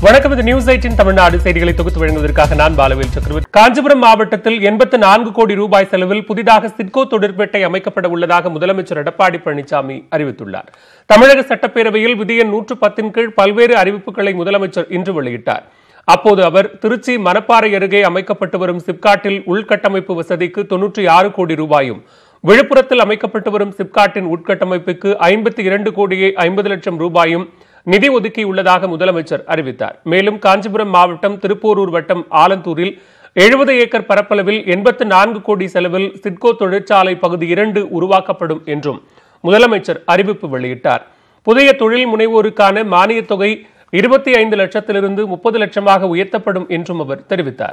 வணக்கம் இது news eighteen Tamil Nadu செய்திகளை தொகுத்து வழங்குவதற்காக நான் பாலவேல் சக்கரவர்த்தி காஞ்சிபுரம் மாவட்டத்தில் எண்பத்து நான்கு கோடி ரூபாய் செலவில் புதிதாக சிட்கோ தொழிற்பேட்டை அமைக்கப்பட உள்ளதாக முதலமைச்சர் எடப்பாடி பழனிசாமி அறிவித்துள்ளார் தமிழக சட்டப்பேரவையில் விதி எண் நூற்று பத்தின் கீழ் பல்வேறு அறிவிப்புகளை முதலமைச்சர் இன்று வெளியிட்டார் அப்போது அவர் திருச்சி மணப்பாறை அருகே அமைக்கப்பட்டு வரும் சிப்காட்டில் உள்கட்டமைப்பு வசதிக்கு தொன்னூற்றி ஆறு கோடி ரூபாயும் விழுப்புரத்தில் அமைக்கப்பட்டு வரும் சிப்காட்டின் உட்கட்டமைப்புக்கு ஐம்பத்தி இரண்டு கோடியே ஐம்பது லட்சம் ரூபாயும் நிதி ஒதுக்கியுள்ளதாக முதலமைச்சர் அறிவித்தார் மேலும் காஞ்சிபுரம் மாவட்டம் திருப்போரூர் வட்டம் ஆலந்தூரில் எழுபது ஏக்கர் பரப்பளவில் எண்பத்து நான்கு கோடி செலவில் சிட்கோ தொழிற்சாலை பகுதி இரண்டு உருவாக்கப்படும் என்றும் முதலமைச்சர் அறிவிப்பு வெளியிட்டார் புதிய தொழில் முனைவோருக்கான மானியத் தொகை இருபத்தி ஐந்து லட்சத்திலிருந்து முப்பது லட்சமாக உயர்த்தப்படும் என்றும் அவர் தெரிவித்தார்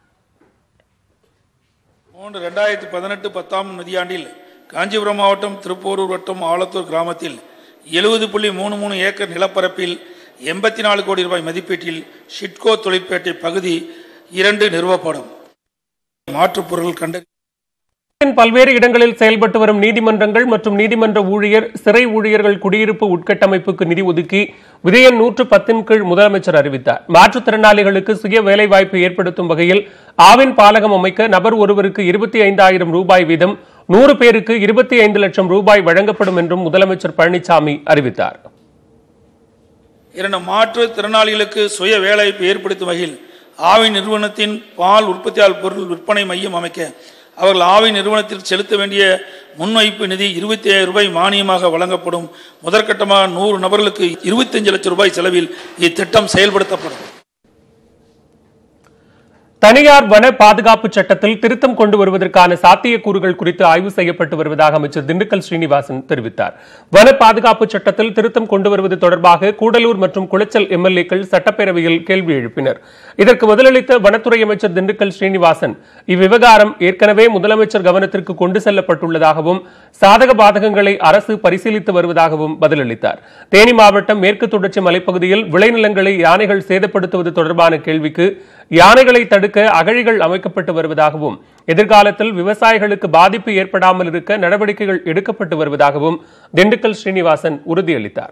மூன்று ரெண்டாயிரத்தி பதினெட்டு பத்தாம் நிதியாண்டில் காஞ்சிபுரம் மாவட்டம் திருப்போரூர் வட்டம் ஆலத்தூர் கிராமத்தில் எழுபது புள்ளி மூணு மூணு ஏக்கர் நிலப்பரப்பில் எண்பத்தி நாலு கோடி ரூபாய் மதிப்பீட்டில் ஷிட்கோ தொழிற்பேட்டை பகுதி இரண்டு நிறுவப்படும் மாற்றுப் பொருள் கண்டறி நாட்டின் பல்வேறு இடங்களில் செயல்பட்டு வரும் நீதிமன்றங்கள் மற்றும் நீதிமன்ற ஊழியர் சிறை ஊழியர்கள் குடியிருப்பு உட்கட்டமைப்புக்கு நிதி ஒதுக்கி விதியன் நூற்று பத்தின் கீழ் முதலமைச்சர் அறிவித்தார் மாற்றுத்திறனாளிகளுக்கு சுய வேலைவாய்ப்பு ஏற்படுத்தும் வகையில் ஆவின் பாலகம் அமைக்க நபர் ஒருவருக்கு இருபத்தி ஐந்தாயிரம் ரூபாய் வீதம் நூறு பேருக்கு இருபத்தி ஐந்து லட்சம் ரூபாய் வழங்கப்படும் என்றும் முதலமைச்சர் பழனிசாமி அறிவித்தார் இரண்டு மாற்றுத் திறனாளிகளுக்கு சுய வேலைவாய்ப்பு ஏற்படுத்தும் வகையில் ஆவி நிறுவனத்தின் பால் உற்பத்தியாளர் பொருள் விற்பனை மையம் அமைக்க அவர்கள் ஆவி நிறுவனத்திற்கு செலுத்த வேண்டிய முன்வைப்பு நிதி இருபத்தி ஐயாயிரம் ரூபாய் மானியமாக வழங்கப்படும் முதற்கட்டமாக நூறு நபர்களுக்கு இருபத்தஞ்சு லட்சம் ரூபாய் செலவில் இத்திட்டம் செயல்படுத்தப்படும் தனியார் வன பாதுகாப்பு சட்டத்தில் திருத்தம் கொண்டு வருவதற்கான சாத்தியக்கூறுகள் குறித்து ஆய்வு செய்யப்பட்டு வருவதாக அமைச்சர் திண்டுக்கல் ஸ்ரீனிவாசன் தெரிவித்தார் வன பாதுகாப்பு சட்டத்தில் திருத்தம் கொண்டு வருவது தொடர்பாக கூடலூர் மற்றும் குளச்சல் எம்எல்ஏக்கள் சட்டப்பேரவையில் கேள்வி எழுப்பினர் இதற்கு பதிலளித்த வனத்துறை அமைச்சர் திண்டுக்கல் ஸ்ரீனிவாசன் இவ்விவகாரம் ஏற்கனவே முதலமைச்சர் கவனத்திற்கு கொண்டு செல்லப்பட்டுள்ளதாகவும் சாதக பாதகங்களை அரசு பரிசீலித்து வருவதாகவும் பதிலளித்தார் தேனி மாவட்டம் மேற்கு தொடர்ச்சி மலைப்பகுதியில் விளைநிலங்களை யானைகள் சேதப்படுத்துவது தொடர்பான கேள்விக்கு யானைகளை தடுக்க அகழிகள் அமைக்கப்பட்டு வருவதாகவும் எதிர்காலத்தில் விவசாயிகளுக்கு பாதிப்பு ஏற்படாமல் இருக்க நடவடிக்கைகள் எடுக்கப்பட்டு வருவதாகவும் திண்டுக்கல் ஸ்ரீனிவாசன் உறுதியளித்தார்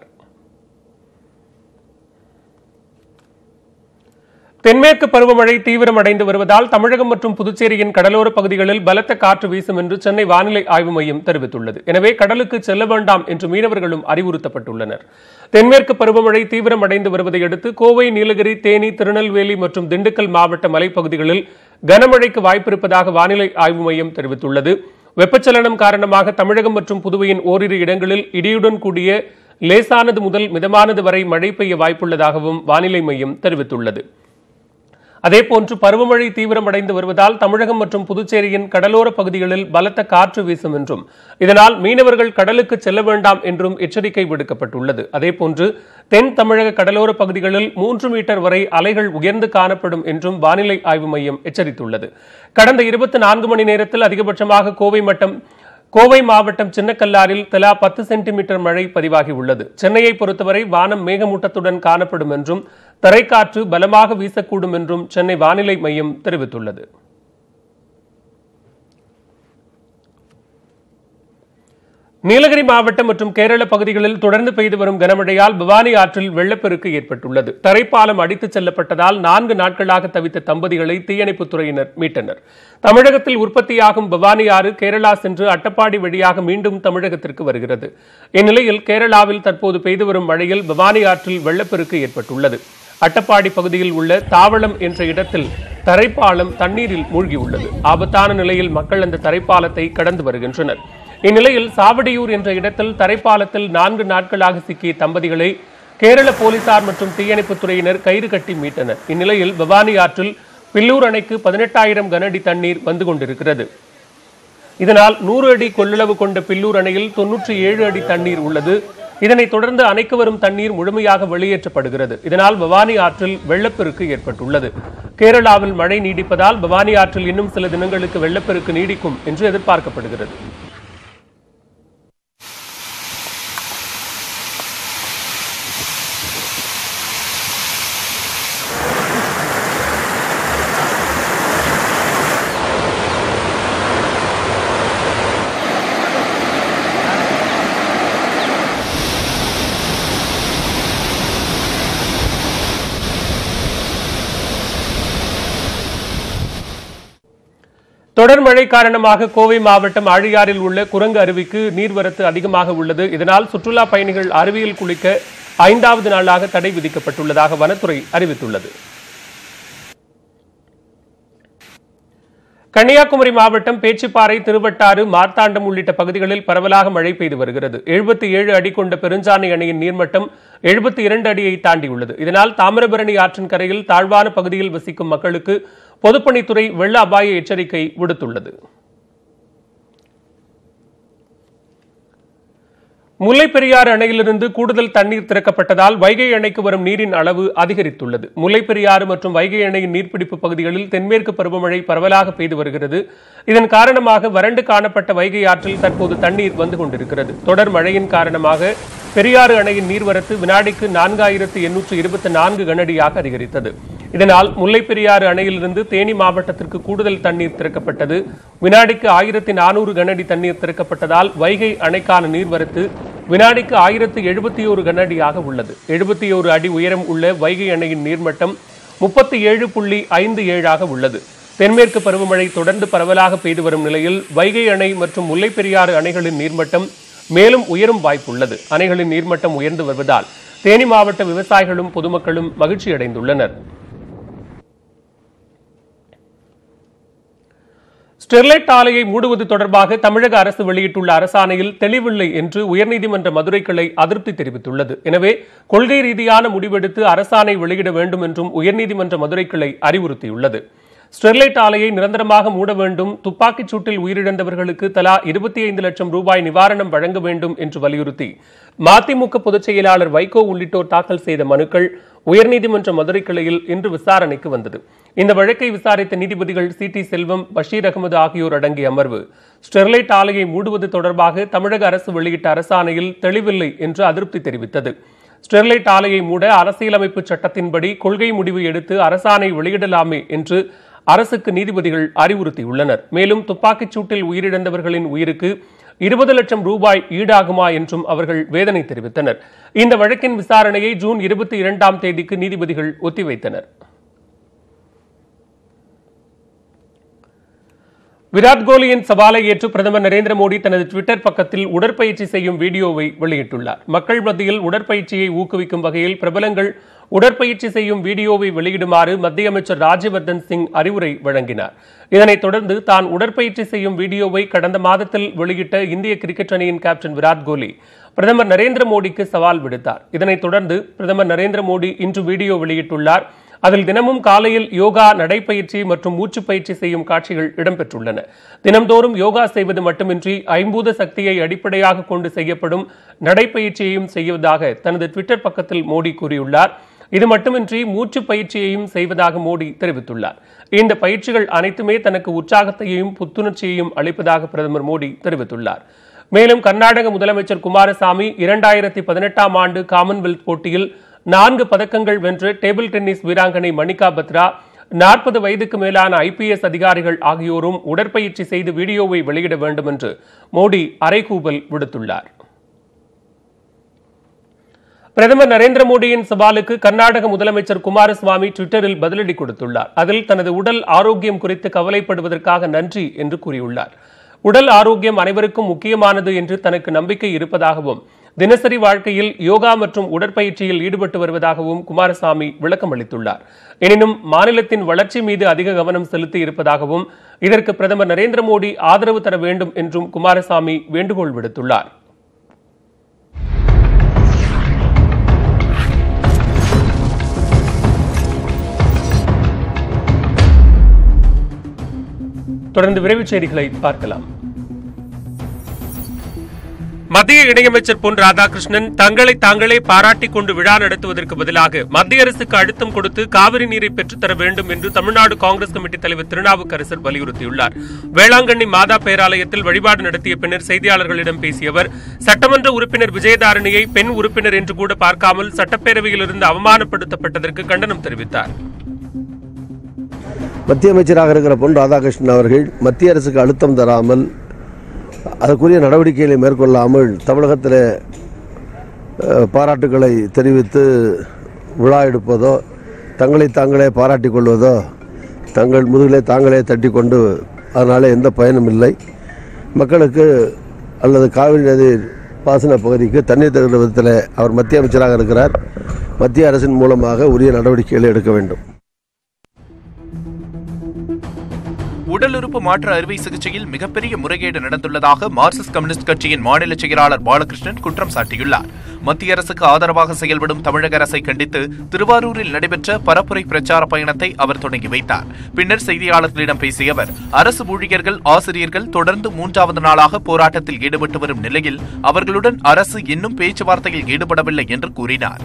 தென்மேற்கு பருவமழை தீவிரமடைந்து வருவதால் தமிழகம் மற்றும் புதுச்சேரியின் கடலோர பகுதிகளில் பலத்த காற்று வீசும் என்று சென்னை வானிலை ஆய்வு மையம் தெரிவித்துள்ளது எனவே கடலுக்கு செல்ல வேண்டாம் என்று மீனவர்களும் அறிவுறுத்தப்பட்டுள்ளனர் தென்மேற்கு பருவமழை தீவிரமடைந்து வருவதை அடுத்து கோவை நீலகிரி தேனி திருநெல்வேலி மற்றும் திண்டுக்கல் மாவட்ட மலைப்பகுதிகளில் கனமழைக்கு வாய்ப்பிருப்பதாக வானிலை ஆய்வு மையம் தெரிவித்துள்ளது வெப்பச்சலனம் காரணமாக தமிழகம் மற்றும் புதுவையின் ஓரிரு இடங்களில் இடியுடன் கூடிய லேசானது முதல் மிதமானது வரை மழை பெய்ய வாய்ப்புள்ளதாகவும் வானிலை மையம் தெரிவித்துள்ளது அதேபோன்று பருவமழை தீவிரமடைந்து வருவதால் தமிழகம் மற்றும் புதுச்சேரியின் கடலோர பகுதிகளில் பலத்த காற்று வீசும் என்றும் இதனால் மீனவர்கள் கடலுக்கு செல்ல வேண்டாம் என்றும் எச்சரிக்கை விடுக்கப்பட்டுள்ளது அதேபோன்று தென் தமிழக கடலோர பகுதிகளில் மூன்று மீட்டர் வரை அலைகள் உயர்ந்து காணப்படும் என்றும் வானிலை ஆய்வு மையம் எச்சரித்துள்ளது கடந்த இருபத்தி நான்கு மணி நேரத்தில் அதிகபட்சமாக கோவை மட்டம் கோவை மாவட்டம் சின்னக்கல்லாரில் தலா பத்து சென்டிமீட்டர் மழை பதிவாகி உள்ளது சென்னையை பொறுத்தவரை வானம் மேகமூட்டத்துடன் காணப்படும் என்றும் தரைக்காற்று பலமாக வீசக்கூடும் என்றும் சென்னை வானிலை மையம் தெரிவித்துள்ளது நீலகிரி மாவட்டம் மற்றும் கேரள பகுதிகளில் தொடர்ந்து பெய்து வரும் கனமழையால் பவானி ஆற்றில் வெள்ளப்பெருக்கு ஏற்பட்டுள்ளது தரைப்பாலம் அடித்துச் செல்லப்பட்டதால் நான்கு நாட்களாக தவித்த தம்பதிகளை தீயணைப்புத் துறையினர் மீட்டனர் தமிழகத்தில் உற்பத்தியாகும் பவானி ஆறு கேரளா சென்று அட்டப்பாடி வழியாக மீண்டும் தமிழகத்திற்கு வருகிறது இந்நிலையில் கேரளாவில் தற்போது பெய்து வரும் மழையில் பவானி ஆற்றில் வெள்ளப்பெருக்கு ஏற்பட்டுள்ளது அட்டப்பாடி பகுதியில் உள்ள தாவளம் என்ற இடத்தில் தரைப்பாலம் தண்ணீரில் மூழ்கியுள்ளது ஆபத்தான நிலையில் மக்கள் அந்த தரைப்பாலத்தை கடந்து வருகின்றனர் இந்நிலையில் சாவடியூர் என்ற இடத்தில் தரைப்பாலத்தில் நான்கு நாட்களாக சிக்கிய தம்பதிகளை கேரள போலீசார் மற்றும் தீயணைப்புத் துறையினர் கயிறு கட்டி மீட்டனர் இந்நிலையில் பவானி ஆற்றில் பில்லூர் அணைக்கு பதினெட்டாயிரம் கனஅடி தண்ணீர் வந்து கொண்டிருக்கிறது இதனால் நூறு அடி கொள்ளளவு கொண்ட பில்லூர் அணையில் தொன்னூற்றி ஏழு அடி தண்ணீர் உள்ளது இதனைத் தொடர்ந்து அணைக்கு வரும் தண்ணீர் முழுமையாக வெளியேற்றப்படுகிறது இதனால் பவானி ஆற்றில் வெள்ளப்பெருக்கு ஏற்பட்டுள்ளது கேரளாவில் மழை நீடிப்பதால் பவானி ஆற்றில் இன்னும் சில தினங்களுக்கு வெள்ளப்பெருக்கு நீடிக்கும் என்று எதிர்பார்க்கப்படுகிறது மழை காரணமாக கோவை மாவட்டம் ஆழியாறில் உள்ள குரங்கு அருவிக்கு நீர்வரத்து அதிகமாக உள்ளது இதனால் சுற்றுலா பயணிகள் அருவியில் குளிக்க ஐந்தாவது நாளாக தடை விதிக்கப்பட்டுள்ளதாக வனத்துறை அறிவித்துள்ளது கன்னியாகுமரி மாவட்டம் பேச்சிப்பாறை திருவட்டாறு மார்த்தாண்டம் உள்ளிட்ட பகுதிகளில் பரவலாக மழை பெய்து வருகிறது எழுபத்தி ஏழு அடி கொண்ட பெருஞ்சாணி அணையின் நீர்மட்டம் எழுபத்தி இரண்டு அடியை தாண்டியுள்ளது இதனால் தாமிரபரணி ஆற்றின் கரையில் தாழ்வான பகுதியில் வசிக்கும் மக்களுக்கு பொதுப்பணித்துறை வெள்ள அபாய எச்சரிக்கை விடுத்துள்ளது முல்லைப் பெரியாறு அணையிலிருந்து கூடுதல் தண்ணீர் திறக்கப்பட்டதால் வைகை அணைக்கு வரும் நீரின் அளவு அதிகரித்துள்ளது முல்லைப் பெரியாறு மற்றும் வைகை அணையின் நீர்பிடிப்பு பகுதிகளில் தென்மேற்கு பருவமழை பரவலாக பெய்து வருகிறது இதன் காரணமாக வறண்டு காணப்பட்ட வைகை ஆற்றில் தற்போது தண்ணீர் வந்து கொண்டிருக்கிறது தொடர் மழையின் காரணமாக பெரியாறு அணையின் நீர்வரத்து வினாடிக்கு நான்காயிரத்து எண்ணூற்று இருபத்தி நான்கு கனஅடியாக அதிகரித்தது இதனால் முல்லைப் பெரியாறு அணையிலிருந்து தேனி மாவட்டத்திற்கு கூடுதல் தண்ணீர் திறக்கப்பட்டது வினாடிக்கு ஆயிரத்தி நானூறு கனஅடி தண்ணீர் திறக்கப்பட்டதால் வைகை அணைக்கான நீர்வரத்து வினாடிக்கு ஆயிரத்து எழுபத்தி ஒரு கனஅடியாக உள்ளது எழுபத்தி ஒரு அடி உயரம் உள்ள வைகை அணையின் நீர்மட்டம் முப்பத்தி ஏழு புள்ளி ஐந்து ஏழாக உள்ளது தென்மேற்கு பருவமழை தொடர்ந்து பரவலாக பெய்து வரும் நிலையில் வைகை அணை மற்றும் முல்லைப் பெரியாறு அணைகளின் நீர்மட்டம் மேலும் உயரும் வாய்ப்புள்ளது அணைகளின் நீர்மட்டம் உயர்ந்து வருவதால் தேனி மாவட்ட விவசாயிகளும் பொதுமக்களும் மகிழ்ச்சி அடைந்துள்ளனர் ஸ்டெர்லைட் ஆலையை மூடுவது தொடர்பாக தமிழக அரசு வெளியிட்டுள்ள அரசாணையில் தெளிவில்லை என்று உயர்நீதிமன்ற மதுரை கிளை அதிருப்தி தெரிவித்துள்ளது எனவே கொள்கை ரீதியான முடிவெடுத்து அரசாணை வெளியிட வேண்டும் என்றும் உயர்நீதிமன்ற மதுரை கிளை அறிவுறுத்தியுள்ளது ஸ்டெர்லைட் ஆலையை நிரந்தரமாக மூட வேண்டும் துப்பாக்கிச் சூட்டில் உயிரிழந்தவர்களுக்கு தலா இருபத்தி ஐந்து லட்சம் ரூபாய் நிவாரணம் வழங்க வேண்டும் என்று வலியுறுத்தி மதிமுக பொதுச் செயலாளர் வைகோ உள்ளிட்டோர் தாக்கல் செய்த மனுக்கள் உயர்நீதிமன்ற மதுரை கிளையில் இன்று விசாரணைக்கு வந்தது இந்த வழக்கை விசாரித்த நீதிபதிகள் சி டி செல்வம் பஷீர் அகமது ஆகியோர் அடங்கிய அமர்வு ஸ்டெர்லைட் ஆலையை மூடுவது தொடர்பாக தமிழக அரசு வெளியிட்ட அரசாணையில் தெளிவில்லை என்று அதிருப்தி தெரிவித்தது ஸ்டெர்லைட் ஆலையை மூட அரசியலமைப்பு சட்டத்தின்படி கொள்கை முடிவு எடுத்து அரசாணை வெளியிடலாமே என்று அரசுக்கு நீதிபதிகள் அறிவுறுத்தியுள்ளனர் மேலும் துப்பாக்கிச் சூட்டில் உயிரிழந்தவர்களின் உயிருக்கு இருபது லட்சம் ரூபாய் ஈடாகுமா என்றும் அவர்கள் வேதனை தெரிவித்தனர் இந்த வழக்கின் விசாரணையை ஜூன் இருபத்தி இரண்டாம் தேதிக்கு நீதிபதிகள் ஒத்திவைத்தனர் விராட் கோலியின் சவாலை ஏற்று பிரதமர் நரேந்திர மோடி தனது ட்விட்டர் பக்கத்தில் உடற்பயிற்சி செய்யும் வீடியோவை வெளியிட்டுள்ளார் மக்கள் மத்தியில் உடற்பயிற்சியை ஊக்குவிக்கும் வகையில் பிரபலங்கள் உடற்பயிற்சி செய்யும் வீடியோவை வெளியிடுமாறு மத்திய அமைச்சர் ராஜ்யவர்தன் சிங் அறிவுரை வழங்கினார் இதனைத் தொடர்ந்து தான் உடற்பயிற்சி செய்யும் வீடியோவை கடந்த மாதத்தில் வெளியிட்ட இந்திய கிரிக்கெட் அணியின் கேப்டன் விராட் கோலி பிரதமர் நரேந்திர மோடிக்கு சவால் விடுத்தார் இதனைத் தொடர்ந்து பிரதமர் நரேந்திர மோடி இன்று வீடியோ வெளியிட்டுள்ளார் அதில் தினமும் காலையில் யோகா நடைப்பயிற்சி மற்றும் மூச்சு பயிற்சி செய்யும் காட்சிகள் இடம்பெற்றுள்ளன தினம்தோறும் யோகா செய்வது மட்டுமின்றி ஐம்பூத சக்தியை அடிப்படையாக கொண்டு செய்யப்படும் நடைப்பயிற்சியையும் செய்வதாக தனது ட்விட்டர் பக்கத்தில் மோடி கூறியுள்ளார் இது மட்டுமின்றி மூச்சு பயிற்சியையும் செய்வதாக மோடி தெரிவித்துள்ளார் இந்த பயிற்சிகள் அனைத்துமே தனக்கு உற்சாகத்தையும் புத்துணர்ச்சியையும் அளிப்பதாக பிரதமர் மோடி தெரிவித்துள்ளார் மேலும் கர்நாடக முதலமைச்சர் குமாரசாமி இரண்டாயிரத்தி பதினெட்டாம் ஆண்டு காமன்வெல்த் போட்டியில் நான்கு பதக்கங்கள் வென்ற டேபிள் டென்னிஸ் வீராங்கனை மணிகா பத்ரா நாற்பது வயதுக்கு மேலான ஐபிஎஸ் அதிகாரிகள் ஆகியோரும் உடற்பயிற்சி செய்து வீடியோவை வெளியிட வேண்டும் என்று மோடி அறைகூவல் விடுத்துள்ளார் பிரதமர் நரேந்திர மோடியின் சவாலுக்கு கர்நாடக முதலமைச்சர் குமாரசுவாமி ட்விட்டரில் பதிலடி கொடுத்துள்ளார் அதில் தனது உடல் ஆரோக்கியம் குறித்து கவலைப்படுவதற்காக நன்றி என்று கூறியுள்ளார் உடல் ஆரோக்கியம் அனைவருக்கும் முக்கியமானது என்று தனக்கு நம்பிக்கை இருப்பதாகவும் தினசரி வாழ்க்கையில் யோகா மற்றும் உடற்பயிற்சியில் ஈடுபட்டு வருவதாகவும் குமாரசாமி விளக்கம் அளித்துள்ளார் எனினும் மாநிலத்தின் வளர்ச்சி மீது அதிக கவனம் செலுத்தி இருப்பதாகவும் இதற்கு பிரதமர் நரேந்திர மோடி ஆதரவு தர வேண்டும் என்றும் குமாரசாமி வேண்டுகோள் விடுத்துள்ளார் தொடர்ந்து விரைவுச் செய்திகளை பார்க்கலாம் மத்திய இணையமைச்சர் பொன் ராதாகிருஷ்ணன் தங்களை தாங்களே பாராட்டிக் கொண்டு விழா நடத்துவதற்கு பதிலாக மத்திய அரசுக்கு அழுத்தம் கொடுத்து காவிரி நீரை பெற்றுத்தர வேண்டும் என்று தமிழ்நாடு காங்கிரஸ் கமிட்டி தலைவர் திருநாவுக்கரசர் வலியுறுத்தியுள்ளார் வேளாங்கண்ணி மாதா பேராலயத்தில் வழிபாடு நடத்திய பின்னர் செய்தியாளர்களிடம் பேசிய அவர் சட்டமன்ற உறுப்பினர் விஜயதாரணியை பெண் உறுப்பினர் என்று கூட பார்க்காமல் சட்டப்பேரவையிலிருந்து அவமானப்படுத்தப்பட்டதற்கு கண்டனம் தெரிவித்தார் மத்திய அமைச்சராக இருக்கிற பொன் ராதாகிருஷ்ணன் அவர்கள் மத்திய அரசுக்கு அழுத்தம் தராமல் அதற்குரிய நடவடிக்கைகளை மேற்கொள்ளாமல் தமிழகத்தில் அஹ், பாராட்டுக்களை தெரிவித்து விழா எடுப்பதோ தங்களை தாங்களே பாராட்டிக் கொள்வதோ தங்கள் முதுகிலே தாங்களே தட்டி கொண்டு அதனால் எந்த பயனும் இல்லை மக்களுக்கு அல்லது காவிரி நதி பாசன பகுதிக்கு தண்ணீர் தகுந்த விதத்தில் அவர் மத்திய அமைச்சராக இருக்கிறார் மத்திய அரசின் மூலமாக உரிய நடவடிக்கைகளை எடுக்க வேண்டும் உடல் உறுப்பு மாற்று அறுவை சிகிச்சையில் மிகப்பெரிய முறைகேடு நடந்துள்ளதாக மார்க்சிஸ்ட் கம்யூனிஸ்ட் கட்சியின் மாநில செயலாளர் பாலகிருஷ்ணன் குற்றம் சாட்டியுள்ளார் மத்திய அரசுக்கு ஆதரவாக செயல்படும் தமிழக அரசை கண்டித்து திருவாரூரில் நடைபெற்ற பரப்புரை பிரச்சார பயணத்தை அவர் தொடங்கி வைத்தார் பின்னர் செய்தியாளர்களிடம் பேசிய அவர் அரசு ஊழியர்கள் ஆசிரியர்கள் தொடர்ந்து மூன்றாவது நாளாக போராட்டத்தில் ஈடுபட்டு வரும் நிலையில் அவர்களுடன் அரசு இன்னும் பேச்சுவார்த்தையில் ஈடுபடவில்லை என்று கூறினார்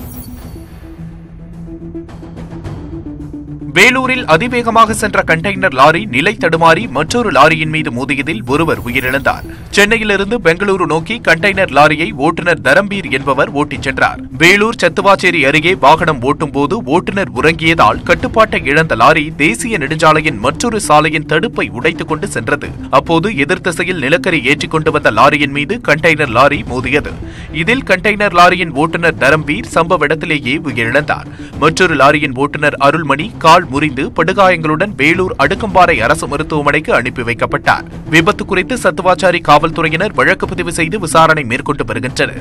வேலூரில் அதிவேகமாக சென்ற கண்டெய்னர் லாரி நிலை தடுமாறி மற்றொரு லாரியின் மீது மோதியதில் ஒருவர் உயிரிழந்தார் சென்னையிலிருந்து பெங்களூரு நோக்கி கண்டெய்னர் லாரியை ஓட்டுநர் தரம்பீர் என்பவர் ஓட்டிச் சென்றார் வேலூர் சத்துவாச்சேரி அருகே வாகனம் ஓட்டும் போது ஓட்டுநர் உறங்கியதால் கட்டுப்பாட்டை இழந்த லாரி தேசிய நெடுஞ்சாலையின் மற்றொரு சாலையின் தடுப்பை உடைத்துக் கொண்டு சென்றது அப்போது எதிர் திசையில் நிலக்கரி ஏற்றிக் கொண்டு வந்த லாரியின் மீது கண்டெய்னர் லாரி மோதியது இதில் கண்டெய்னர் லாரியின் ஓட்டுநர் தரம்பீர் சம்பவ இடத்திலேயே உயிரிழந்தார் மற்றொரு லாரியின் ஓட்டுநர் அருள்மணி கால் முறிந்து படுகாயங்களுடன் வேலூர் அடுக்கம்பாறை அரசு மருத்துவமனைக்கு அனுப்பி வைக்கப்பட்டார் விபத்து குறித்து சத்துவாச்சாரி காவல்துறையினர் வழக்கு பதிவு செய்து விசாரணை மேற்கொண்டு வருகின்றனர்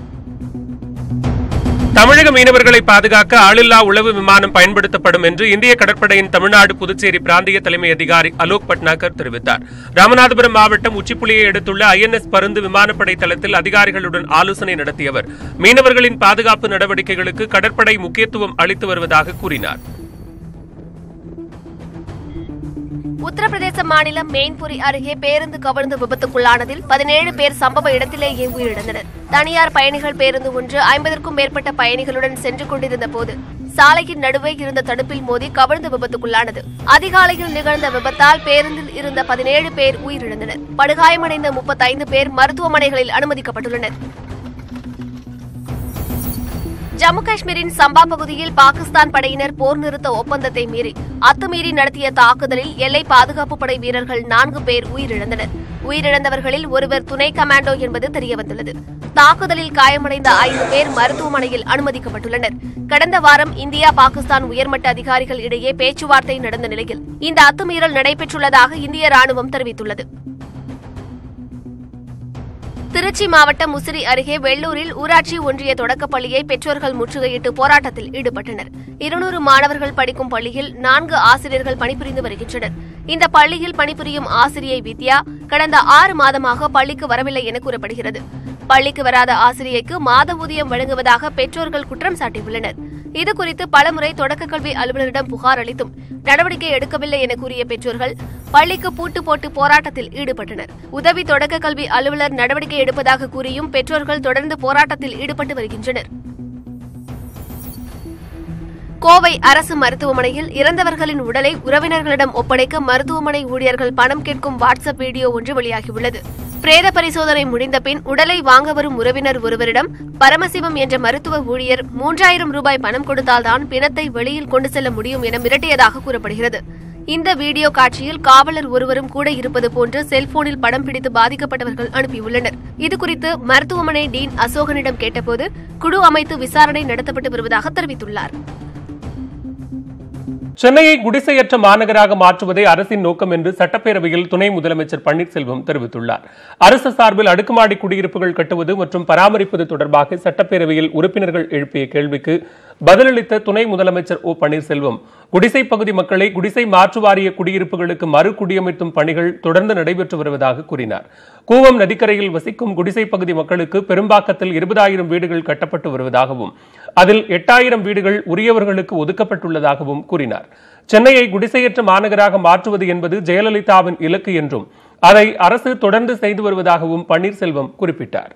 தமிழக மீனவர்களை பாதுகாக்க ஆளில்லா உளவு விமானம் பயன்படுத்தப்படும் என்று இந்திய கடற்படையின் தமிழ்நாடு புதுச்சேரி பிராந்திய தலைமை அதிகாரி அலோக் பட்னாகர் தெரிவித்தார் ராமநாதபுரம் மாவட்டம் உச்சிப்புலியை அடுத்துள்ள ஐஎன்எஸ் பருந்து விமானப்படை தளத்தில் அதிகாரிகளுடன் ஆலோசனை நடத்திய அவர் மீனவர்களின் பாதுகாப்பு நடவடிக்கைகளுக்கு கடற்படை முக்கியத்துவம் அளித்து வருவதாக கூறினார் உத்தரப்பிரதேச மாநிலம் மெயின்புரி அருகே பேருந்து கவிழ்ந்து விபத்துக்குள்ளானதில் பதினேழு பேர் சம்பவ இடத்திலேயே உயிரிழந்தனர் தனியார் பயணிகள் பேருந்து ஒன்று ஐம்பதற்கும் மேற்பட்ட பயணிகளுடன் சென்று கொண்டிருந்த போது சாலையின் நடுவே இருந்த தடுப்பில் மோதி கவிழ்ந்து விபத்துக்குள்ளானது அதிகாலையில் நிகழ்ந்த விபத்தால் பேருந்தில் இருந்த பதினேழு பேர் உயிரிழந்தனர் படுகாயமடைந்த முப்பத்தைந்து பேர் மருத்துவமனைகளில் அனுமதிக்கப்பட்டுள்ளனர் ஜம்மு காஷ்மீரின் சம்பா பகுதியில் பாகிஸ்தான் படையினர் போர் நிறுத்த ஒப்பந்தத்தை மீறி அத்துமீறி நடத்திய தாக்குதலில் எல்லை பாதுகாப்பு படை வீரர்கள் நான்கு பேர் உயிரிழந்தனர் உயிரிழந்தவர்களில் ஒருவர் துணை கமாண்டோ என்பது தெரியவந்துள்ளது தாக்குதலில் காயமடைந்த ஐந்து பேர் மருத்துவமனையில் அனுமதிக்கப்பட்டுள்ளனர் கடந்த வாரம் இந்தியா பாகிஸ்தான் உயர்மட்ட அதிகாரிகள் இடையே பேச்சுவார்த்தை நடந்த நிலையில் இந்த அத்துமீறல் நடைபெற்றுள்ளதாக இந்திய ராணுவம் தெரிவித்துள்ளது திருச்சி மாவட்டம் முசிறி அருகே வெள்ளூரில் ஊராட்சி ஒன்றிய தொடக்கப் பள்ளியை பெற்றோர்கள் முற்றுகையிட்டு போராட்டத்தில் ஈடுபட்டனர் இருநூறு மாணவர்கள் படிக்கும் பள்ளியில் நான்கு ஆசிரியர்கள் பணிபுரிந்து வருகின்றனர் இந்த பள்ளியில் பணிபுரியும் ஆசிரியை வித்யா கடந்த ஆறு மாதமாக பள்ளிக்கு வரவில்லை என கூறப்படுகிறது பள்ளிக்கு வராத ஆசிரியைக்கு மாத ஊதியம் வழங்குவதாக பெற்றோர்கள் குற்றம் சாட்டியுள்ளனர் இதுகுறித்து பலமுறை தொடக்கக் கல்வி அலுவலரிடம் புகார் அளித்தும் நடவடிக்கை எடுக்கவில்லை என கூறிய பெற்றோர்கள் பள்ளிக்கு பூட்டு போட்டு போராட்டத்தில் ஈடுபட்டனர் உதவி தொடக்க கல்வி அலுவலர் நடவடிக்கை எடுப்பதாக கூறியும் பெற்றோர்கள் தொடர்ந்து போராட்டத்தில் ஈடுபட்டு வருகின்றனர் கோவை அரசு மருத்துவமனையில் இறந்தவர்களின் உடலை உறவினர்களிடம் ஒப்படைக்க மருத்துவமனை ஊழியர்கள் பணம் கேட்கும் வாட்ஸ்அப் வீடியோ ஒன்று வெளியாகியுள்ளது பிரேத பரிசோதனை முடிந்த பின் உடலை வாங்க வரும் உறவினர் ஒருவரிடம் பரமசிவம் என்ற மருத்துவ ஊழியர் மூன்றாயிரம் ரூபாய் பணம் கொடுத்தால்தான் பிணத்தை வெளியில் கொண்டு செல்ல முடியும் என மிரட்டியதாக கூறப்படுகிறது இந்த வீடியோ காட்சியில் காவலர் ஒருவரும் கூட இருப்பது போன்று செல்போனில் படம் பிடித்து பாதிக்கப்பட்டவர்கள் அனுப்பியுள்ளனர் இதுகுறித்து மருத்துவமனை டீன் அசோகனிடம் கேட்டபோது குழு அமைத்து விசாரணை நடத்தப்பட்டு வருவதாக தெரிவித்துள்ளார் சென்னையை குடிசையற்ற மாநகராக மாற்றுவதே அரசின் நோக்கம் என்று சட்டப்பேரவையில் துணை முதலமைச்சர் பன்னீர்செல்வம் தெரிவித்துள்ளார் அரசு சார்பில் அடுக்குமாடி குடியிருப்புகள் கட்டுவது மற்றும் பராமரிப்பது தொடர்பாக சட்டப்பேரவையில் உறுப்பினர்கள் எழுப்பிய கேள்விக்கு பதிலளித்த துணை முதலமைச்சர் ஓ பன்னீர்செல்வம் குடிசை பகுதி மக்களை குடிசை மாற்று வாரிய குடியிருப்புகளுக்கு மறு குடியமைத்தும் பணிகள் தொடர்ந்து நடைபெற்று வருவதாக கூறினார் கூவம் நதிக்கரையில் வசிக்கும் குடிசை பகுதி மக்களுக்கு பெரும்பாக்கத்தில் இருபதாயிரம் வீடுகள் கட்டப்பட்டு வருவதாகவும் அதில் எட்டாயிரம் வீடுகள் உரியவர்களுக்கு ஒதுக்கப்பட்டுள்ளதாகவும் கூறினார் சென்னையை குடிசையற்ற மாநகராக மாற்றுவது என்பது ஜெயலலிதாவின் இலக்கு என்றும் அதை அரசு தொடர்ந்து செய்து வருவதாகவும் பன்னீர்செல்வம் குறிப்பிட்டார்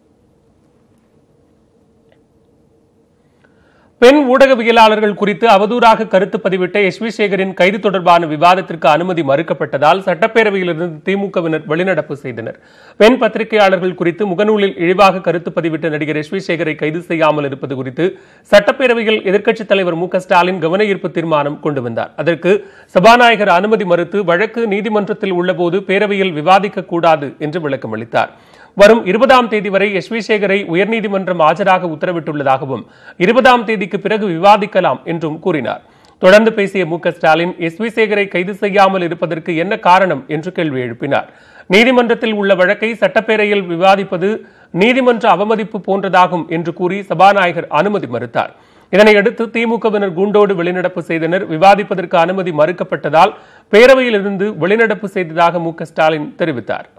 பெண் ஊடகவியலாளர்கள் குறித்து அவதூறாக கருத்து பதிவிட்ட எஸ் வி சேகரின் கைது தொடர்பான விவாதத்திற்கு அனுமதி மறுக்கப்பட்டதால் சட்டப்பேரவையிலிருந்து திமுகவினர் வெளிநடப்பு செய்தனர் பெண் பத்திரிகையாளர்கள் குறித்து முகநூலில் இழிவாக கருத்து பதிவிட்ட நடிகர் எஸ் வி சேகரை கைது செய்யாமல் இருப்பது குறித்து சட்டப்பேரவையில் எதிர்க்கட்சித் தலைவர் மு க ஸ்டாலின் கவன ஈர்ப்பு தீர்மானம் கொண்டு வந்தார் அதற்கு சபாநாயகர் அனுமதி மறுத்து வழக்கு நீதிமன்றத்தில் உள்ளபோது பேரவையில் விவாதிக்க கூடாது என்று விளக்கம் அளித்தார் வரும் இருபதாம் தேதி வரை எஸ் வி சேகரை உயர்நீதிமன்றம் ஆஜராக உத்தரவிட்டுள்ளதாகவும் இருபதாம் தேதிக்கு பிறகு விவாதிக்கலாம் என்றும் கூறினார் தொடர்ந்து பேசிய மு க ஸ்டாலின் எஸ் வி சேகரை கைது செய்யாமல் இருப்பதற்கு என்ன காரணம் என்று கேள்வி எழுப்பினார் நீதிமன்றத்தில் உள்ள வழக்கை சட்டப்பேரவையில் விவாதிப்பது நீதிமன்ற அவமதிப்பு போன்றதாகும் என்று கூறி சபாநாயகர் அனுமதி மறுத்தார் இதனையடுத்து திமுகவினர் குண்டோடு வெளிநடப்பு செய்தனர் விவாதிப்பதற்கு அனுமதி மறுக்கப்பட்டதால் பேரவையிலிருந்து வெளிநடப்பு செய்ததாக மு க ஸ்டாலின் தெரிவித்தார்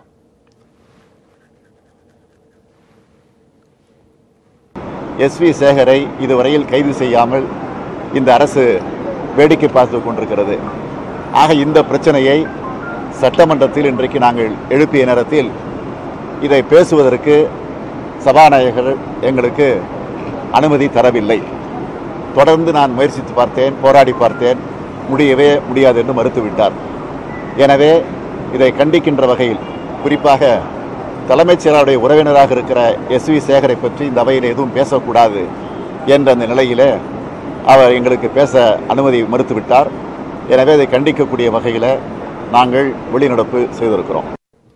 எஸ் வி சேகரை இதுவரையில் கைது செய்யாமல் இந்த அரசு வேடிக்கை பார்த்து கொண்டிருக்கிறது ஆக இந்த பிரச்சனையை சட்டமன்றத்தில் இன்றைக்கு நாங்கள் எழுப்பிய நேரத்தில் இதை பேசுவதற்கு சபாநாயகர் எங்களுக்கு அனுமதி தரவில்லை தொடர்ந்து நான் முயற்சித்து பார்த்தேன் போராடி பார்த்தேன் முடியவே முடியாது என்று மறுத்துவிட்டார் எனவே இதை கண்டிக்கின்ற வகையில் குறிப்பாக தலைமைச் செயலாளருடைய உறவினராக இருக்கிற எஸ் வி சேகரை பற்றி இந்த அவையில் எதுவும் பேசக்கூடாது என்ற அந்த நிலையிலே அவர் எங்களுக்கு பேச அனுமதி மறுத்துவிட்டார் எனவே இதை கண்டிக்கக்கூடிய வகையில் நாங்கள் வெளிநடப்பு செய்திருக்கிறோம்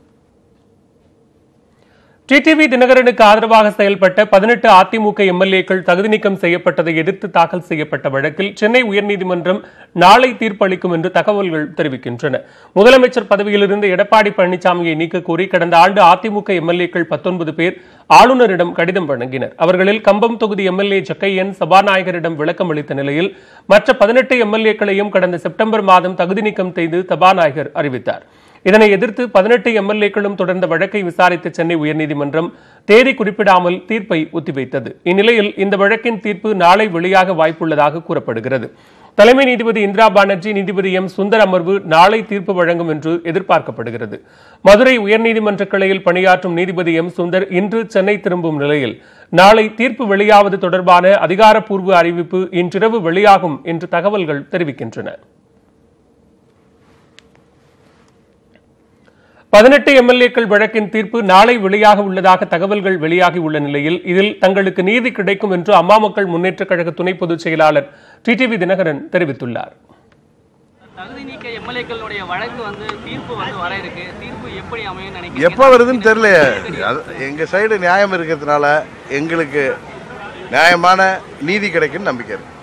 டிடிவி தினகரனுக்கு ஆதரவாக செயல்பட்ட பதினெட்டு அதிமுக எம்எல்ஏக்கள் தகுதி நீக்கம் செய்யப்பட்டதை எதிர்த்து தாக்கல் செய்யப்பட்ட வழக்கில் சென்னை உயர்நீதிமன்றம் நாளை தீர்ப்பளிக்கும் என்று தகவல்கள் தெரிவிக்கின்றன முதலமைச்சர் பதவியிலிருந்து எடப்பாடி பழனிசாமியை நீக்க கோரி கடந்த ஆண்டு அதிமுக எம்எல்ஏக்கள் பத்தொன்பது பேர் ஆளுநரிடம் கடிதம் வழங்கினர் அவர்களில் கம்பம் தொகுதி எம்எல்ஏ ஜக்கையன் சபாநாயகரிடம் விளக்கம் அளித்த நிலையில் மற்ற பதினெட்டு எம்எல்ஏக்களையும் கடந்த செப்டம்பர் மாதம் தகுதி நீக்கம் செய்து சபாநாயகர் அறிவித்தார் இதனை எதிர்த்து பதினெட்டு எம்எல்ஏக்களும் தொடர்ந்த வழக்கை விசாரித்த சென்னை உயர்நீதிமன்றம் தேதி குறிப்பிடாமல் தீர்ப்பை ஒத்திவைத்தது இந்நிலையில் இந்த வழக்கின் தீர்ப்பு நாளை வெளியாக வாய்ப்புள்ளதாக கூறப்படுகிறது தலைமை நீதிபதி இந்திரா பானர்ஜி நீதிபதி எம் சுந்தர் அமர்வு நாளை தீர்ப்பு வழங்கும் என்று எதிர்பார்க்கப்படுகிறது மதுரை உயர்நீதிமன்ற கிளையில் பணியாற்றும் நீதிபதி எம் சுந்தர் இன்று சென்னை திரும்பும் நிலையில் நாளை தீர்ப்பு வெளியாவது தொடர்பான அதிகாரப்பூர்வ அறிவிப்பு இன்றிரவு வெளியாகும் என்று தகவல்கள் தெரிவிக்கின்றன பதினெட்டு எம்எல்ஏக்கள் வழக்கின் தீர்ப்பு நாளை வெளியாக உள்ளதாக தகவல்கள் வெளியாகி உள்ள நிலையில் இதில் தங்களுக்கு நீதி கிடைக்கும் என்று அம்மா மக்கள் முன்னேற்றக் கழக துணை பொதுச் செயலாளர் டிடிவி தினகரன் தெரிவித்துள்ளார் தகுதி நீக்க எம்எல்ஏக்களுடைய வழக்கு வந்து தீர்ப்பு வந்து வர இருக்கு தீர்ப்பு எப்படி அமையும் நினைக்கிறீங்க எப்போ வருதுன்னு தெரியலையே அது எங்கள் சைடு நியாயம் இருக்கிறதுனால எங்களுக்கு நியாயமான நீதி கிடைக்குன்னு நம்பிக்கை இருக்கு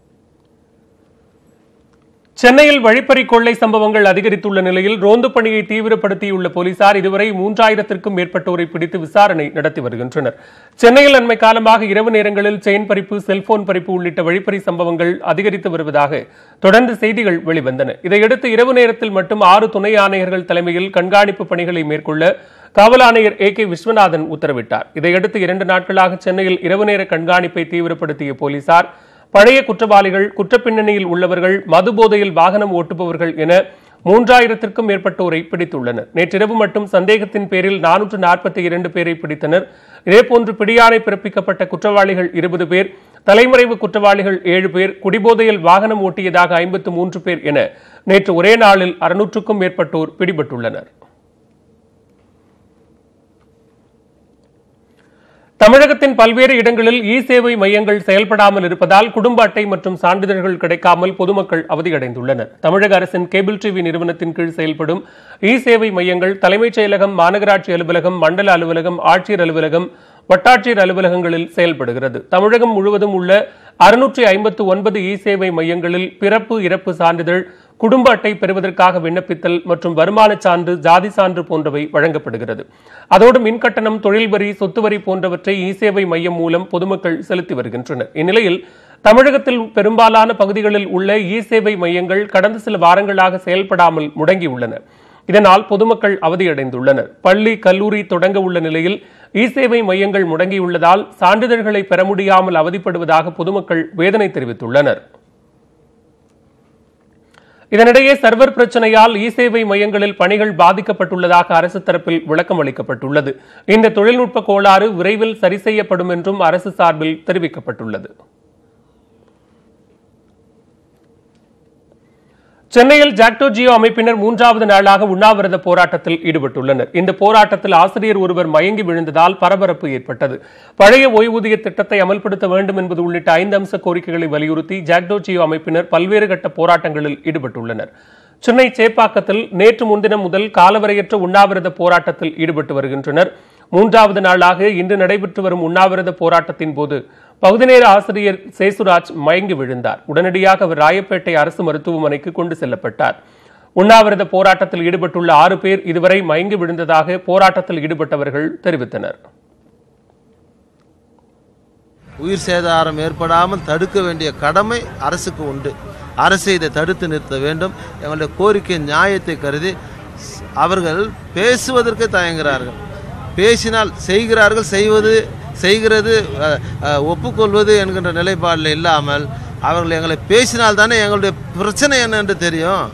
சென்னையில் வழிப்பறி கொள்ளை சம்பவங்கள் அதிகரித்துள்ள நிலையில் ரோந்து பணியை தீவிரப்படுத்தியுள்ள போலீசார் இதுவரை மூன்றாயிரத்திற்கும் மேற்பட்டோரை பிடித்து விசாரணை நடத்தி வருகின்றனர் சென்னையில் அண்மை காலமாக இரவு நேரங்களில் செயின் பறிப்பு செல்போன் பறிப்பு உள்ளிட்ட வழிப்பறி சம்பவங்கள் அதிகரித்து வருவதாக தொடர்ந்து செய்திகள் வெளிவந்தன இதையடுத்து இரவு நேரத்தில் மட்டும் ஆறு துணை ஆணையர்கள் தலைமையில் கண்காணிப்பு பணிகளை மேற்கொள்ள காவல் ஆணையர் ஏ கே விஸ்வநாதன் உத்தரவிட்டார் இதையடுத்து இரண்டு நாட்களாக சென்னையில் இரவு நேர கண்காணிப்பை தீவிரப்படுத்திய போலீசார் பழைய குற்றவாளிகள் குற்றப்பின்னணியில் உள்ளவர்கள் மது போதையில் வாகனம் ஓட்டுபவர்கள் என மூன்றாயிரத்திற்கும் மேற்பட்டோரை பிடித்துள்ளனர் நேற்றிரவு மட்டும் சந்தேகத்தின் பேரில் நானூற்று நாற்பத்தி இரண்டு பேரை பிடித்தனர் இதேபோன்று பிடியாணை பிறப்பிக்கப்பட்ட குற்றவாளிகள் இருபது பேர் தலைமறைவு குற்றவாளிகள் ஏழு பேர் குடிபோதையில் வாகனம் ஓட்டியதாக ஐம்பத்து மூன்று பேர் என நேற்று ஒரே நாளில் அறுநூற்றுக்கும் மேற்பட்டோர் பிடிபட்டுள்ளனர் தமிழகத்தின் பல்வேறு இடங்களில் இ சேவை மையங்கள் செயல்படாமல் இருப்பதால் குடும்ப அட்டை மற்றும் சான்றிதழ்கள் கிடைக்காமல் பொதுமக்கள் அவதியடைந்துள்ளனர் தமிழக அரசின் கேபிள் டிவி நிறுவனத்தின் கீழ் செயல்படும் இ சேவை மையங்கள் தலைமைச் செயலகம் மாநகராட்சி அலுவலகம் மண்டல அலுவலகம் ஆட்சியர் அலுவலகம் வட்டாட்சியர் அலுவலகங்களில் செயல்படுகிறது தமிழகம் முழுவதும் உள்ள அறுநூற்றி ஐம்பத்து ஒன்பது இ சேவை மையங்களில் பிறப்பு இறப்பு சான்றிதழ் குடும்ப அட்டை பெறுவதற்காக விண்ணப்பித்தல் மற்றும் வருமானச் சான்று ஜாதி சான்று போன்றவை வழங்கப்படுகிறது அதோடு மின்கட்டணம் தொழில் வரி சொத்து வரி போன்றவற்றை இ சேவை மையம் மூலம் பொதுமக்கள் செலுத்தி வருகின்றனர் இந்நிலையில் தமிழகத்தில் பெரும்பாலான பகுதிகளில் உள்ள இ சேவை மையங்கள் கடந்த சில வாரங்களாக செயல்படாமல் முடங்கியுள்ளன இதனால் பொதுமக்கள் அவதியடைந்துள்ளனர் பள்ளி கல்லூரி தொடங்க உள்ள நிலையில் இ சேவை மையங்கள் முடங்கியுள்ளதால் சான்றிதழ்களை பெற முடியாமல் அவதிப்படுவதாக பொதுமக்கள் வேதனை தெரிவித்துள்ளனர் இதனிடையே சர்வர் பிரச்சனையால் இ சேவை மையங்களில் பணிகள் பாதிக்கப்பட்டுள்ளதாக அரசு தரப்பில் விளக்கம் அளிக்கப்பட்டுள்ளது இந்த தொழில்நுட்ப கோளாறு விரைவில் சரி செய்யப்படும் என்றும் அரசு சார்பில் தெரிவிக்கப்பட்டுள்ளது சென்னையில் ஜாக்டோ ஜியோ அமைப்பினர் மூன்றாவது நாளாக உண்ணாவிரத போராட்டத்தில் ஈடுபட்டுள்ளனர் இந்த போராட்டத்தில் ஆசிரியர் ஒருவர் மயங்கி விழுந்ததால் பரபரப்பு ஏற்பட்டது பழைய ஓய்வூதிய திட்டத்தை அமல்படுத்த வேண்டும் என்பது உள்ளிட்ட ஐந்து அம்ச கோரிக்கைகளை வலியுறுத்தி ஜாக்டோ ஜியோ அமைப்பினர் பல்வேறு கட்ட போராட்டங்களில் ஈடுபட்டுள்ளனர் சென்னை சேப்பாக்கத்தில் நேற்று முன்தினம் முதல் காலவரையற்ற உண்ணாவிரத போராட்டத்தில் ஈடுபட்டு வருகின்றனர் மூன்றாவது நாளாக இன்று நடைபெற்று வரும் உண்ணாவிரத போராட்டத்தின் போது பகுதி நேர ஆசிரியர் சேசுராஜ் மயங்கி விழுந்தார் உடனடியாக அவர் ராயப்பேட்டை அரசு மருத்துவமனைக்கு கொண்டு செல்லப்பட்டார் உண்ணாவிரத போராட்டத்தில் ஈடுபட்டுள்ள ஆறு பேர் இதுவரை மயங்கி விழுந்ததாக போராட்டத்தில் ஈடுபட்டவர்கள் தெரிவித்தனர் உயிர் சேதாரம் ஏற்படாமல் தடுக்க வேண்டிய கடமை அரசுக்கு உண்டு அரசு இதை தடுத்து நிறுத்த வேண்டும் எங்களுடைய கோரிக்கை நியாயத்தை கருதி ஸ்- அவர்கள் பேசுவதற்கு தயங்குகிறார்கள் பேசினால் செய்கிறார்கள் செய்வது செய்கிறது அஹ், அஹ், ஒப்புக்கொள்வது என்கின்ற நிலைப்பாடில் இல்லாமல் அவர்கள் எங்களை பேசினால் தானே எங்களுடைய பிரச்சனை என்ன என்று தெரியும்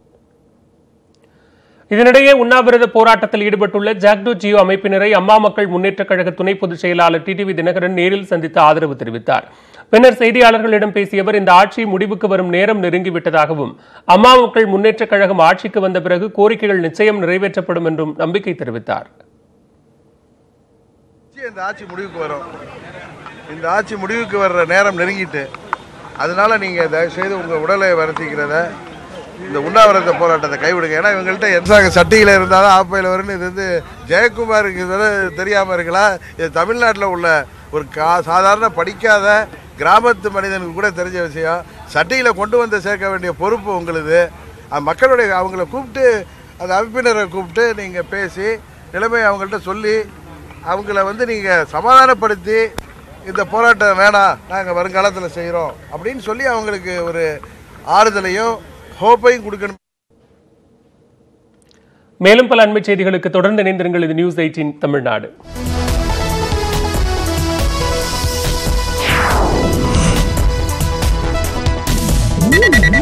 இதனிடையே உண்ணாவிரத போராட்டத்தில் ஈடுபட்டுள்ள ஜாக்டோ ஜியோ அமைப்பினரை அம்மா மக்கள் முன்னேற்றக் கழக துணை பொதுச் செயலாளர் டிடிவி தினகரன் நேரில் சந்தித்து ஆதரவு தெரிவித்தார் பின்னர் செய்தியாளர்களிடம் பேசிய அவர் இந்த ஆட்சி முடிவுக்கு வரும் நேரம் நெருங்கிவிட்டதாகவும் அம்மா மக்கள் முன்னேற்றக் கழகம் ஆட்சிக்கு வந்த பிறகு கோரிக்கைகள் நிச்சயம் நிறைவேற்றப்படும் என்றும் நம்பிக்கை தெரிவித்தார் நிச்சயம் இந்த ஆட்சி முடிவுக்கு வரும் இந்த ஆட்சி முடிவுக்கு வர்ற நேரம் நெருங்கிட்டு அதனால நீங்கள் தயவுசெய்து உங்கள் உடலை வருத்திக்கிறத இந்த உண்ணாவிரத போராட்டத்தை கைவிடுங்க ஏன்னா இவங்கள்ட்ட எந்த சட்டியில் இருந்தால் தான் ஆப்பையில் வரும்னு இது வந்து ஜெயக்குமாருக்கு இது தெரியாமல் இருக்கலாம் இது தமிழ்நாட்டில் உள்ள ஒரு கா சாதாரண படிக்காத கிராமத்து மனிதனுக்கு கூட தெரிஞ்ச விஷயம் சட்டியில் கொண்டு வந்து சேர்க்க வேண்டிய பொறுப்பு உங்களுது அது மக்களுடைய அவங்கள கூப்பிட்டு அந்த அமைப்பினரை கூப்பிட்டு நீங்கள் பேசி நிலைமையை அவங்கள்ட்ட சொல்லி அவங்கள வந்து நீங்கள் சமாதானப்படுத்தி இந்த போராட்டம் வேணாம் நாங்கள் வருங்காலத்தில் செய்கிறோம் அப்படின்னு சொல்லி அவங்களுக்கு ஒரு ஆறுதலையும் ஹோப்பையும் கொடுக்கணும் மேலும் பல அண்மை செய்திகளுக்கு தொடர்ந்து இணைந்திருங்கள் இது news eighteen Tamil Nadu Thank you.